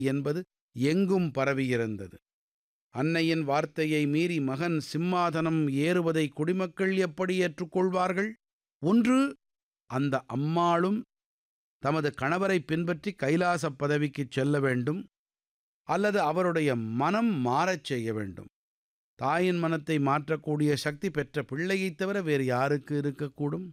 என்பது எங்கும் பரவியிருந்தது அன்னையின் வார்த்தையை மீறி மகன் சிம்மாதனம் ஏறுவதை குடிமக்கள் எப்படி ஏற்றுக்கொள்வார்கள் ஒன்று அந்த அம்மாளும் தமது கணவரை பின்பற்றி கைலாசப் பதவிக்குச் செல்ல வேண்டும் அல்லது அவருடைய மனம் மாறச் செய்ய வேண்டும் தாயின் மனத்தை மாற்றக்கூடிய சக்தி பெற்ற பிள்ளையைத் தவிர வேறு யாருக்கு இருக்கக்கூடும்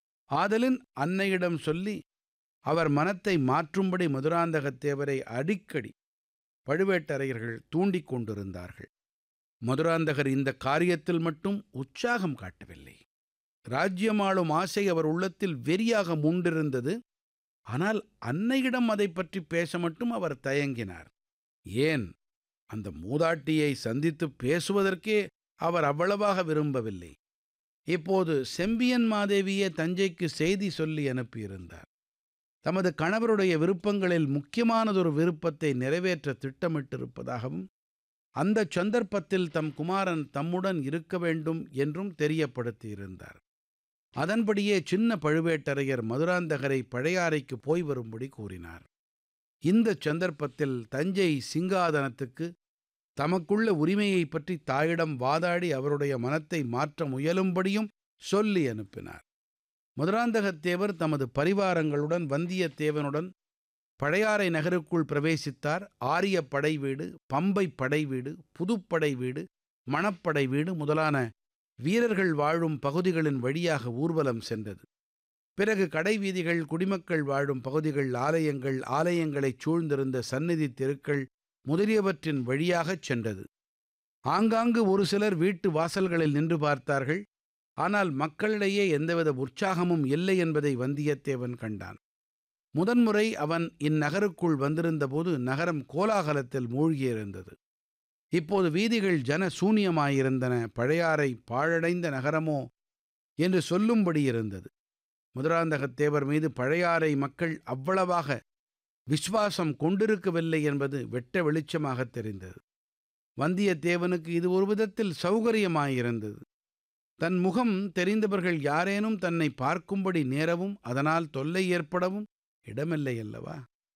ஆதலின் அன்னையிடம் சொல்லி அவர் மனத்தை மாற்றும்படி மதுராந்தகத்தேவரை அடிக்கடி பழுவேட்டரையர்கள் தூண்டிக் கொண்டிருந்தார்கள் மதுராந்தகர் இந்த காரியத்தில் மட்டும் உற்சாகம் காட்டவில்லை ராஜ்யமாளும் ஆசை அவர் உள்ளத்தில் வெறியாக மூண்டிருந்தது ஆனால் அன்னையிடம் அதை பற்றி பேச மட்டும் அவர் தயங்கினார் ஏன் அந்த மூதாட்டியை சந்தித்து பேசுவதற்கே அவர் அவ்வளவாக விரும்பவில்லை இப்போது செம்பியன் மாதேவியே தஞ்சைக்கு செய்தி சொல்லி அனுப்பியிருந்தார் தமது கணவருடைய விருப்பங்களில் முக்கியமானதொரு விருப்பத்தை நிறைவேற்ற திட்டமிட்டிருப்பதாகவும் அந்த சந்தர்ப்பத்தில் தம் குமாரன் தம்முடன் இருக்க வேண்டும் என்றும் தெரியப்படுத்தியிருந்தார் அதன்படியே சின்ன பழுவேட்டரையர் மதுராந்தகரை பழையாறைக்கு போய் வரும்படி கூறினார் இந்த சந்தர்ப்பத்தில் தஞ்சை சிங்காதனத்துக்கு தமக்குள்ள உரிமையைப் பற்றி தாயிடம் வாதாடி அவருடைய மனத்தை மாற்ற முயலும்படியும் சொல்லி அனுப்பினார் மதுராந்தகத்தேவர் தமது பரிவாரங்களுடன் வந்தியத்தேவனுடன் பழையாறை நகருக்குள் பிரவேசித்தார் ஆரிய படை வீடு பம்பை படை வீடு புதுப்படை வீடு மணப்படை வீடு முதலான வீரர்கள் வாழும் பகுதிகளின் வழியாக ஊர்வலம் சென்றது பிறகு கடைவீதிகள் குடிமக்கள் வாழும் பகுதிகள் ஆலயங்கள் ஆலயங்களைச் சூழ்ந்திருந்த சந்நிதி தெருக்கள் முதலியவற்றின் வழியாகச் சென்றது ஆங்காங்கு ஒரு சிலர் வீட்டு வாசல்களில் நின்று பார்த்தார்கள் ஆனால் மக்களிடையே எந்தவித உற்சாகமும் இல்லை என்பதை வந்தியத்தேவன் கண்டான் முதன்முறை அவன் இந்நகருக்குள் வந்திருந்தபோது நகரம் கோலாகலத்தில் மூழ்கியிருந்தது இப்போது வீதிகள் ஜன சூனியமாயிருந்தன பழையாறை பாழடைந்த நகரமோ என்று சொல்லும்படி இருந்தது மதுராந்தகத்தேவர் மீது பழையாறை மக்கள் அவ்வளவாக விஸ்வாசம் கொண்டிருக்கவில்லை என்பது வெட்ட வெளிச்சமாகத் தெரிந்தது வந்தியத்தேவனுக்கு இது ஒரு விதத்தில் சௌகரியமாயிருந்தது தன் முகம் தெரிந்தவர்கள் யாரேனும் தன்னை பார்க்கும்படி நேரவும் அதனால் தொல்லை ஏற்படவும் இடமில்லை அல்லவா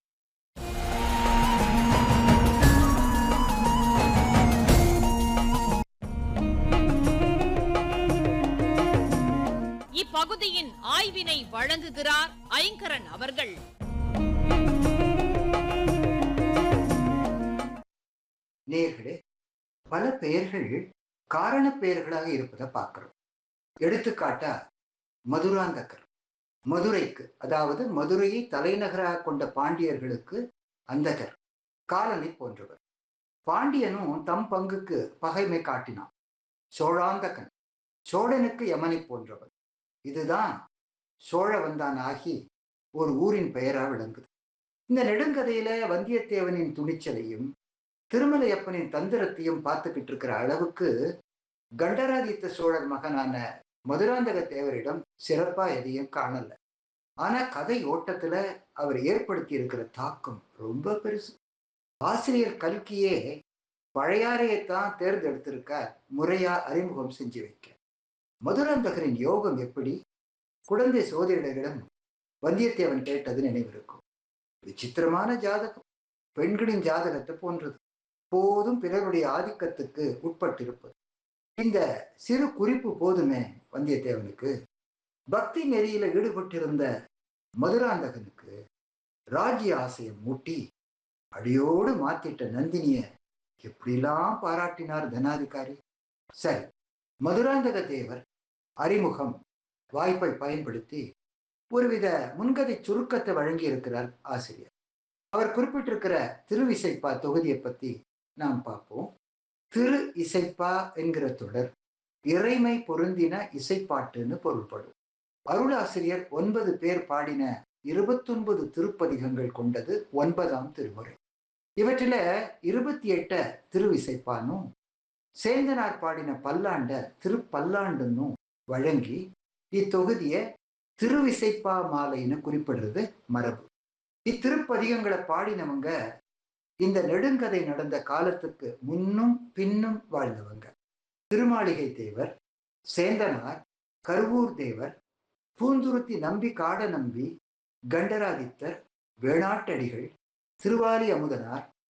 இப்பகுதியின் ஆய்வினை வழங்குகிறார் ஐங்கரன் அவர்கள் நேர்களே பல பெயர்கள் காரண பெயர்களாக இருப்பதை பார்க்கிறோம் எடுத்துக்காட்டா மதுராந்தகர் மதுரைக்கு அதாவது மதுரையை தலைநகராக கொண்ட பாண்டியர்களுக்கு அந்தகர் காலனை போன்றவர் பாண்டியனும் தம் பங்குக்கு பகைமை காட்டினான் சோழாந்தகன் சோழனுக்கு யமனை போன்றவர் இதுதான் சோழவந்தான் ஆகி ஒரு ஊரின் பெயரா விளங்குது இந்த நெடுங்கதையில வந்தியத்தேவனின் துணிச்சலையும் திருமலையப்பனின் தந்திரத்தையும் பார்த்துக்கிட்டு இருக்கிற அளவுக்கு கண்டராதித்த சோழர் மகனான மதுராந்தக தேவரிடம் சிறப்பா எதையும் காணல ஆனா கதை ஓட்டத்துல அவர் ஏற்படுத்தி இருக்கிற தாக்கம் ரொம்ப பெருசு ஆசிரியர் கல்கியே பழையாறையைத்தான் தேர்ந்தெடுத்திருக்க முறையா அறிமுகம் செஞ்சு வைக்க மதுராந்தகரின் யோகம் எப்படி குழந்தை சோதரிடம் வந்தியத்தேவன் கேட்டது நினைவிருக்கும் விசித்திரமான ஜாதகம் பெண்களின் ஜாதகத்தை போன்றது போதும் பிறருடைய ஆதிக்கத்துக்கு உட்பட்டிருப்பது இந்த சிறு குறிப்பு போதுமே வந்தியத்தேவனுக்கு பக்தி நெறியில ஈடுபட்டிருந்த மதுராந்தகனுக்கு ராஜ்ய ஆசையை மூட்டி அடியோடு மாத்திட்ட நந்தினிய எப்படிலாம் பாராட்டினார் தனாதிகாரி சரி மதுராந்தக தேவர் அறிமுகம் வாய்ப்பை பயன்படுத்தி ஒருவித முன்கதை சுருக்கத்தை வழங்கி இருக்கிறார் ஆசிரியர் அவர் குறிப்பிட்டிருக்கிற திருவிசைப்பா தொகுதியை பத்தி நாம் பார்ப்போம் திரு இசைப்பா என்கிற தொடர் இறைமை பொருந்தின இசைப்பாட்டுன்னு பொருள்படும் அருளாசிரியர் ஒன்பது பேர் பாடின இருபத்தொன்பது திருப்பதிகங்கள் கொண்டது ஒன்பதாம் திருமுறை இவற்றில இருபத்தி எட்ட திருவிசைப்பானும் சேந்தனார் பாடின பல்லாண்ட திருப்பல்லாண்டுன்னும் வழங்கி இத்தொகுதிய திருவிசைப்பா மாலைன்னு குறிப்பிடுறது மரபு இத்திருப்பதிகங்களை பாடினவங்க இந்த நெடுங்கதை நடந்த காலத்துக்கு முன்னும் பின்னும் வாழ்ந்தவங்க திருமாளிகை தேவர் சேந்தனார் கருவூர் தேவர் பூந்துருத்தி நம்பி காட நம்பி கண்டராதித்தர் வேணாட்டடிகள் திருவாலி அமுதனார்